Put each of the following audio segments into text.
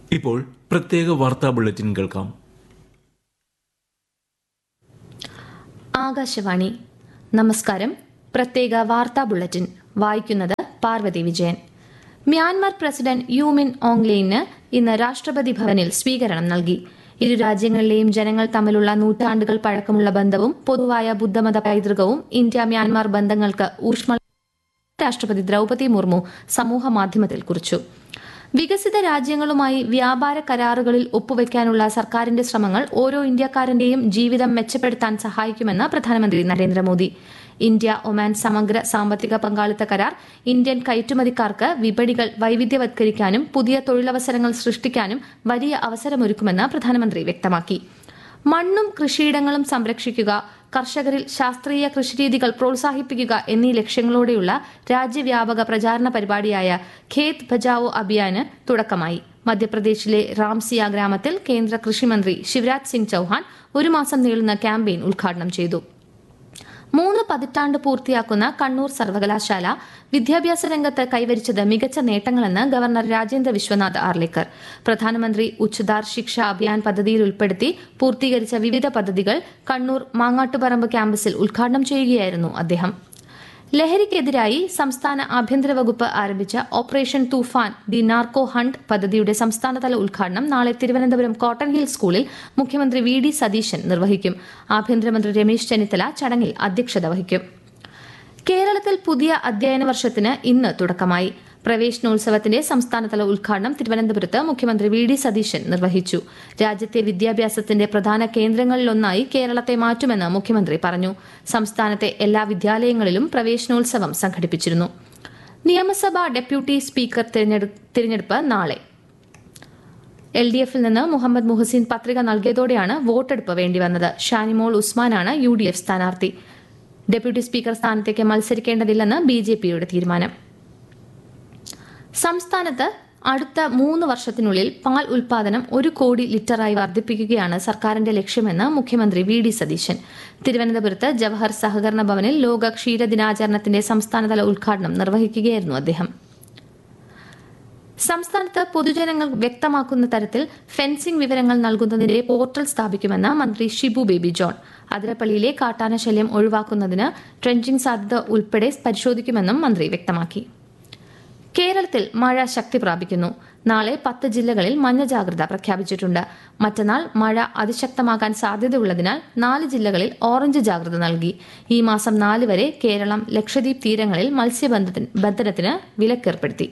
ഇപ്പോൾ പ്രത്യേക വാർത്താ ബുള്ളറ്റിൻ കേൾക്കാം ആകാശവാണി നമസ്കാരം പ്രത്യേക വാർത്താ ബുള്ളറ്റിൻ വായിക്കുന്നത് പാർവതി വിജയൻ മ്യാൻമർ പ്രസിഡന്റ് യൂമിൻ ഓങ്ലെയിന് ഇന്ന് രാഷ്ട്രപതി ഭവനിൽ സ്വീകരണം നൽകി ഇരു രാജ്യങ്ങളിലെയും ജനങ്ങൾ തമ്മിലുള്ള നൂറ്റാണ്ടുകൾ പഴക്കമുള്ള ബന്ധവും പൊതുവായ ബുദ്ധമത പൈതൃകവും ഇന്ത്യ മ്യാൻമാർ ബന്ധങ്ങൾക്ക് ഊഷ്മള രാഷ്ട്രപതി ദ്രൗപതി മുർമു സമൂഹ മാധ്യമത്തിൽ കുറിച്ചു വികസിത രാജ്യങ്ങളുമായി വ്യാപാര കരാറുകളിൽ ഒപ്പുവെക്കാനുള്ള സർക്കാരിന്റെ ശ്രമങ്ങൾ ഓരോ ഇന്ത്യക്കാരന്റെയും ജീവിതം മെച്ചപ്പെടുത്താൻ സഹായിക്കുമെന്ന് പ്രധാനമന്ത്രി നരേന്ദ്രമോദി ഇന്ത്യ ഒമാൻ സമഗ്ര സാമ്പത്തിക പങ്കാളിത്ത കരാർ ഇന്ത്യൻ കയറ്റുമതിക്കാർക്ക് വിപണികൾ വൈവിധ്യവത്കരിക്കാനും പുതിയ തൊഴിലവസരങ്ങൾ സൃഷ്ടിക്കാനും വലിയ അവസരമൊരുക്കുമെന്ന് പ്രധാനമന്ത്രി വ്യക്തമാക്കി മണ്ണും കൃഷിയിടങ്ങളും സംരക്ഷിക്കുക കർഷകരിൽ ശാസ്ത്രീയ കൃഷിരീതികൾ പ്രോത്സാഹിപ്പിക്കുക എന്നീ ലക്ഷ്യങ്ങളോടെയുള്ള രാജ്യവ്യാപക പ്രചാരണ പരിപാടിയായ ഖേത് ബചാവോ അഭിയാന് തുടക്കമായി മധ്യപ്രദേശിലെ റാംസിയ ഗ്രാമത്തിൽ കേന്ദ്ര കൃഷിമന്ത്രി ശിവരാജ് സിംഗ് ചൌഹാൻ ഒരു മാസം നീളുന്ന ക്യാമ്പയിൻ ഉദ്ഘാടനം ചെയ്തു മൂന്ന് പതിറ്റാണ്ട് പൂർത്തിയാക്കുന്ന കണ്ണൂർ സർവകലാശാല വിദ്യാഭ്യാസ രംഗത്ത് കൈവരിച്ചത് മികച്ച നേട്ടങ്ങളെന്ന് ഗവർണർ രാജേന്ദ്ര വിശ്വനാഥ് ആർലേക്കർ പ്രധാനമന്ത്രി ഉച്ചതാർ ശിക്ഷ അഭിയാൻ പദ്ധതിയിൽ ഉൾപ്പെടുത്തി പൂർത്തീകരിച്ച വിവിധ പദ്ധതികൾ കണ്ണൂർ മാങ്ങാട്ടുപറമ്പ് ക്യാമ്പസിൽ ഉദ്ഘാടനം ചെയ്യുകയായിരുന്നു അദ്ദേഹം ലഹരിക്കെതിരായി സംസ്ഥാന ആഭ്യന്തര വകുപ്പ് ആരംഭിച്ച operation Toofan the narco hunt പദ്ധതിയുടെ സംസ്ഥാനതല ഉദ്ഘാടനം നാളെ തിരുവനന്തപുരം കോട്ടൺ ഹിൽ സ്കൂളിൽ മുഖ്യമന്ത്രി വി ഡി സതീശൻ നിർവഹിക്കും ആഭ്യന്തരമന്ത്രി രമേശ് ചെന്നിത്തല ചടങ്ങിൽ അധ്യക്ഷത വഹിക്കും കേരളത്തിൽ പുതിയ അധ്യയന വർഷത്തിന് ഇന്ന് തുടക്കമായി പ്രവേശനോത്സവത്തിന്റെ സംസ്ഥാനതല ഉദ്ഘാടനം തിരുവനന്തപുരത്ത് മുഖ്യമന്ത്രി വി ഡി സതീശൻ നിർവഹിച്ചു രാജ്യത്തെ വിദ്യാഭ്യാസത്തിന്റെ പ്രധാന കേന്ദ്രങ്ങളിലൊന്നായി കേരളത്തെ മാറ്റുമെന്ന് മുഖ്യമന്ത്രി പറഞ്ഞു സംസ്ഥാനത്തെ എല്ലാ വിദ്യാലയങ്ങളിലും പ്രവേശനോത്സവം സംഘടിപ്പിച്ചിരുന്നു നിയമസഭാ ഡെപ്യൂട്ടി സ്പീക്കർ തിരഞ്ഞെടുപ്പ് നാളെ എൽ ഡി എഫിൽ നിന്ന് മുഹമ്മദ് മുഹസിൻ പത്രിക നൽകിയതോടെയാണ് വോട്ടെടുപ്പ് വേണ്ടിവന്നത് ഷാനിമോൾ ഉസ്മാനാണ് യു ഡി എഫ് സ്ഥാനാർത്ഥി ഡെപ്യൂട്ടി സ്പീക്കർ സ്ഥാനത്തേക്ക് മത്സരിക്കേണ്ടതില്ലെന്ന് ബി ജെ പിയുടെ തീരുമാനം സംസ്ഥാനത്ത് അടുത്ത മൂന്ന് വർഷത്തിനുള്ളിൽ പാൽ ഉൽപാദനം ഒരു കോടി ലിറ്ററായി വർദ്ധിപ്പിക്കുകയാണ് സർക്കാരിന്റെ ലക്ഷ്യമെന്ന് മുഖ്യമന്ത്രി വി ഡി സതീശൻ തിരുവനന്തപുരത്ത് ജവഹർ സഹകരണ ഭവനിൽ ലോക ക്ഷീര ദിനാചരണത്തിന്റെ സംസ്ഥാനതല ഉദ്ഘാടനം നിർവഹിക്കുകയായിരുന്നു അദ്ദേഹം സംസ്ഥാനത്ത് പൊതുജനങ്ങൾ വ്യക്തമാക്കുന്ന തരത്തിൽ ഫെൻസിംഗ് വിവരങ്ങൾ നൽകുന്നതിന്റെ പോർട്ടൽ സ്ഥാപിക്കുമെന്ന് മന്ത്രി ഷിബു ബേബി ജോൺ അതിരപ്പള്ളിയിലെ കാട്ടാന ശല്യം ഒഴിവാക്കുന്നതിന് ട്രെഞ്ചിംഗ് സാധ്യത ഉൾപ്പെടെ പരിശോധിക്കുമെന്നും മന്ത്രി വ്യക്തമാക്കി കേരളത്തിൽ മഴ ശക്തി പ്രാപിക്കുന്നു നാളെ പത്ത് ജില്ലകളിൽ മഞ്ഞ ജാഗ്രത പ്രഖ്യാപിച്ചിട്ടുണ്ട് മറ്റന്നാൾ മഴ അതിശക്തമാകാൻ സാധ്യതയുള്ളതിനാൽ നാല് ജില്ലകളിൽ ഓറഞ്ച് ജാഗ്രത നൽകി ഈ മാസം നാല് വരെ കേരളം ലക്ഷദ്വീപ് തീരങ്ങളിൽ മത്സ്യബന്ധനത്തിന് വിലക്കേർപ്പെടുത്തി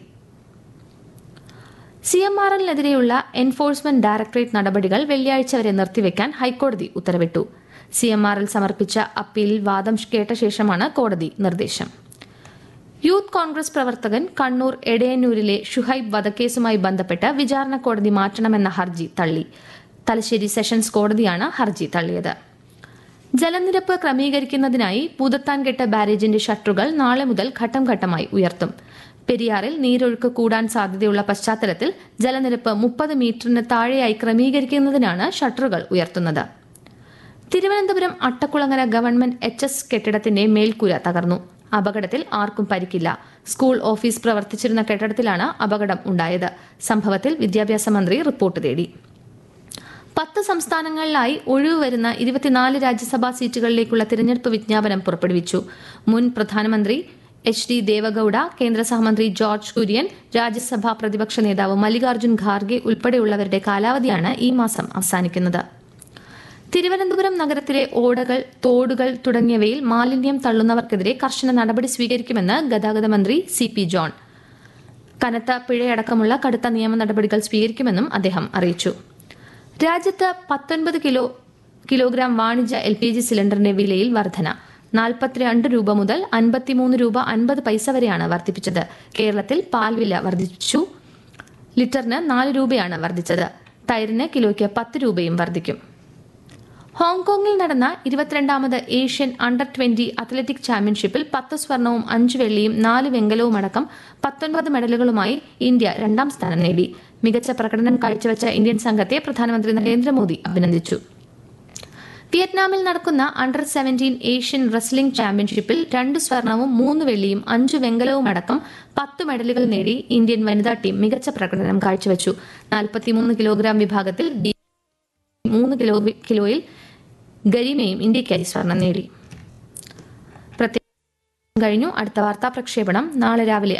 സി എം ആർ എല്ലിനെതിരെയുള്ള എൻഫോഴ്സ്മെന്റ് ഡയറക്ടറേറ്റ് നടപടികൾ വെള്ളിയാഴ്ച വരെ നിർത്തിവെക്കാൻ ഹൈക്കോടതി ഉത്തരവിട്ടു സി എം ആർ എൽ സമർപ്പിച്ച അപ്പീലിൽ വാദം കേട്ട ശേഷമാണ് കോടതി നിർദ്ദേശം യൂത്ത് കോൺഗ്രസ് പ്രവർത്തകൻ കണ്ണൂർ എടയന്നൂരിലെ ഷുഹൈബ് വധക്കേസുമായി ബന്ധപ്പെട്ട് വിചാരണ കോടതി മാറ്റണമെന്ന ഹർജി തള്ളി തലശ്ശേരി സെഷൻസ് കോടതിയാണ് ഹർജി തള്ളിയത് ജലനിരപ്പ് ക്രമീകരിക്കുന്നതിനായി പൂതത്താൻകെട്ട് ബാരേജിന്റെ ഷട്ടറുകൾ നാളെ മുതൽ ഘട്ടം ഘട്ടമായി ഉയർത്തും പെരിയാറിൽ നീരൊഴുക്ക് കൂടാൻ സാധ്യതയുള്ള പശ്ചാത്തലത്തിൽ ജലനിരപ്പ് മുപ്പത് മീറ്ററിന് താഴെയായി ക്രമീകരിക്കുന്നതിനാണ് ഷട്ടറുകൾ ഉയർത്തുന്നത് Thiruvananthapuram Attakkulangara government H S കെട്ടിടത്തിന്റെ മേൽക്കൂര തകർന്നു അപകടത്തിൽ ആർക്കും പരിക്കില്ല സ്കൂൾ ഓഫീസ് പ്രവർത്തിച്ചിരുന്ന കെട്ടിടത്തിലാണ് അപകടം ഉണ്ടായത് സംഭവത്തിൽ വിദ്യാഭ്യാസ മന്ത്രി റിപ്പോർട്ട് തേടി പത്ത് സംസ്ഥാനങ്ങളിലായി ഒഴിവ് വരുന്ന ഇരുപത്തിനാല് രാജ്യസഭാ സീറ്റുകളിലേക്കുള്ള തിരഞ്ഞെടുപ്പ് വിജ്ഞാപനം പുറപ്പെടുവിച്ചു മുൻ പ്രധാനമന്ത്രി എച്ച് ഡി ദേവഗൌഡ കേന്ദ്ര സഹമന്ത്രി ജോർജ് കുര്യൻ രാജ്യസഭാ പ്രതിപക്ഷ നേതാവ് മല്ലികാർജ്ജുൻ ഖാർഗെ ഉൾപ്പെടെയുള്ളവരുടെ കാലാവധിയാണ് ഈ മാസം അവസാനിക്കുന്നത് തിരുവനന്തപുരം നഗരത്തിലെ ഓടകൾ തോടുകൾ തുടങ്ങിയവയിൽ മാലിന്യം തള്ളുന്നവർക്കെതിരെ കർശന നടപടി സ്വീകരിക്കുമെന്ന് ഗതാഗത മന്ത്രി സി പി ജോൺ കനത്ത പിഴയടക്കമുള്ള കടുത്ത നിയമ നടപടികൾ സ്വീകരിക്കുമെന്നും അദ്ദേഹം അറിയിച്ചു രാജ്യത്ത് പത്തൊൻപത് കിലോ കിലോഗ്രാം വാണിജ്യ എൽ പി ജി സിലിണ്ടറിന്റെ വിലയിൽ വർധന നാൽപ്പത്തിരണ്ട് രൂപ മുതൽ അൻപത്തിമൂന്ന് രൂപ അൻപത് പൈസ വരെയാണ് വർദ്ധിപ്പിച്ചത് കേരളത്തിൽ പാൽ വില വർദ്ധിച്ചു ലിറ്ററിന് നാല് രൂപയാണ് വർദ്ധിച്ചത് തൈരിന് കിലോയ്ക്ക് പത്ത് രൂപയും വർദ്ധിക്കും ഹോങ്കോങ്ങിൽ നടന്ന ഇരുപത്തിരണ്ടാമത് ഏഷ്യൻ അണ്ടർ ട്വന്റി അത്ലറ്റിക് ചാമ്പ്യൻഷിപ്പിൽ പത്ത് സ്വർണവും അഞ്ച് വെള്ളിയും നാല് വെങ്കലവും അടക്കം പത്തൊൻപത് മെഡലുകളുമായി ഇന്ത്യ രണ്ടാം സ്ഥാനം നേടി മികച്ച പ്രകടനം കാഴ്ചവെച്ച ഇന്ത്യൻ സംഘത്തെ പ്രധാനമന്ത്രി നരേന്ദ്രമോദി അഭിനന്ദിച്ചു വിയറ്റ്നാമിൽ നടക്കുന്ന അണ്ടർ സെവന്റീൻ ഏഷ്യൻ റെസ്ലിംഗ് ചാമ്പ്യൻഷിപ്പിൽ രണ്ട് സ്വർണവും മൂന്ന് വെള്ളിയും അഞ്ച് വെങ്കലവും അടക്കം പത്ത് മെഡലുകൾ നേടി ഇന്ത്യൻ വനിതാ ടീം മികച്ച പ്രകടനം കാഴ്ചവെച്ചു നാൽപ്പത്തിമൂന്ന് കിലോഗ്രാം വിഭാഗത്തിൽ ഡി- മൂന്ന് കിലോ കിലോയിൽ ഗരിമയും ഇന്ത്യയ്ക്കായി സ്വർണം നേടി പ്രത്യേക കഴിഞ്ഞു അടുത്ത വാർത്താ പ്രക്ഷേപണം നാളെ രാവിലെ